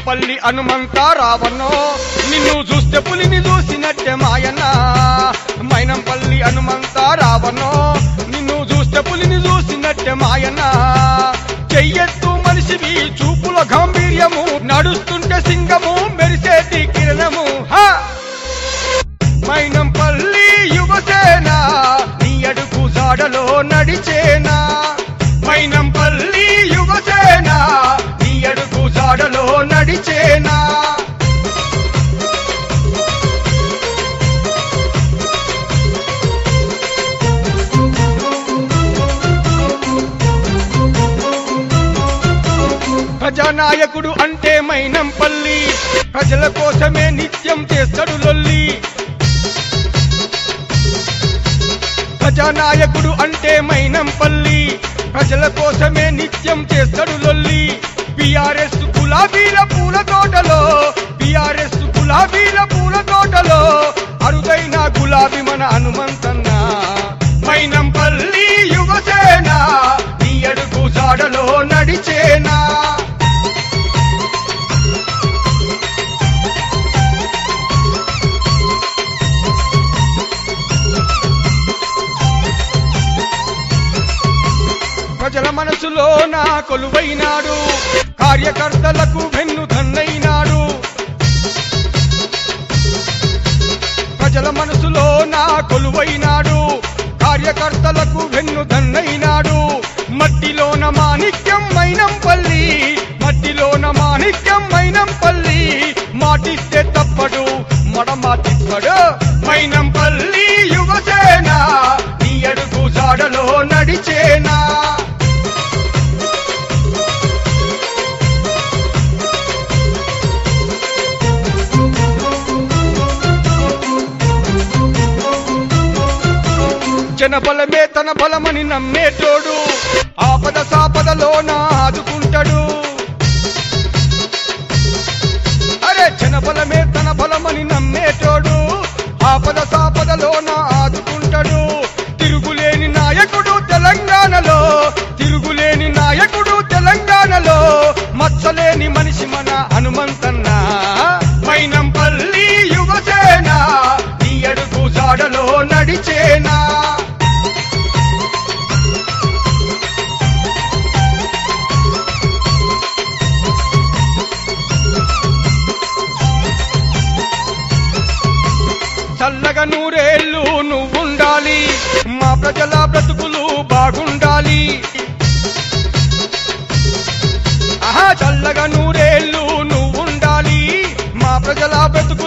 మైనంపల్లి హనుమంత రావణో నిన్ను చూస్తే పులిని చూసినట్టే మాయన్న మైనంపల్లి హనుమంత రావణో నిన్ను చూస్తే పులిని చూసినట్టే మాయన్న చెయ్యెత్తు మనిషివి చూపుల గాంభీర్యము నడుస్తుంటే సింగము మెరిసేటి కిరణము హా మైనంపల్లి యువసేన నీ అడుగు జాడలో నడిచేనా మైనంపల్లి యువసేన నీ అడుగు జాడలో నడిచేనా ప్రజానాయకుడు అంటే మైనంపల్లి ప్రజల కోసమే నిత్యం చేస్తాడు లొల్లి ప్రజానాయకుడు అంటే మైనంపల్లి ప్రజల కోసమే నిత్యం చేస్తాడు లొల్లి బిఆర్ఎస్ గులాబీల పూల తోటలో బిఆర్ఎస్ గులాబీల పూల తోటలో అరుదైన గులాబీ మన హనుమంతన్న మైనంపల్లి యువసేన నీ అడుగు జాడలో నడిచేనా ప్రజల మనసులో నా కొలువైనాడు కార్యకర్తలకు వెన్ను ధన్నైనాడు ప్రజల మనసులో నా కొలువైనాడు కార్యకర్తలకు వెన్ను ధన్నైనాడు మట్టిలోన మాణిక్యం మైనంపల్లి మట్టిలోన మాణిక్యం మైనంపల్లి మాటిస్తే తప్పడు మడమా తిప్పడు మైనంపల్లి యువసేన నీ అడుగు జాడలో నడిచేనా జనబలమే తన బలమని నమ్మేటోడు ఆపద సాపదలోన ఆదుకుంటాడు అరే జనబలమే తన బలమని నమ్మేటోడు ఆపద సాపదలోన ఆదుకుంటాడు తిరుగులేని నాయకుడు తెలంగాణలో తిరుగులేని నాయకుడు తెలంగాణలో మచ్చలేని మనిషి మన హనుమంతన్న మైనంపల్లి యువసేన నీ అడుగు జాడలో నడిచేనా చల్లగా నూరేళ్ళు నువ్వుండాలి మా ప్రజల బ్రతుకులు బాగుండాలి ఆహా చల్లగా నూరేళ్ళు నువ్వుండాలి మా ప్రజల బ్రతుకులు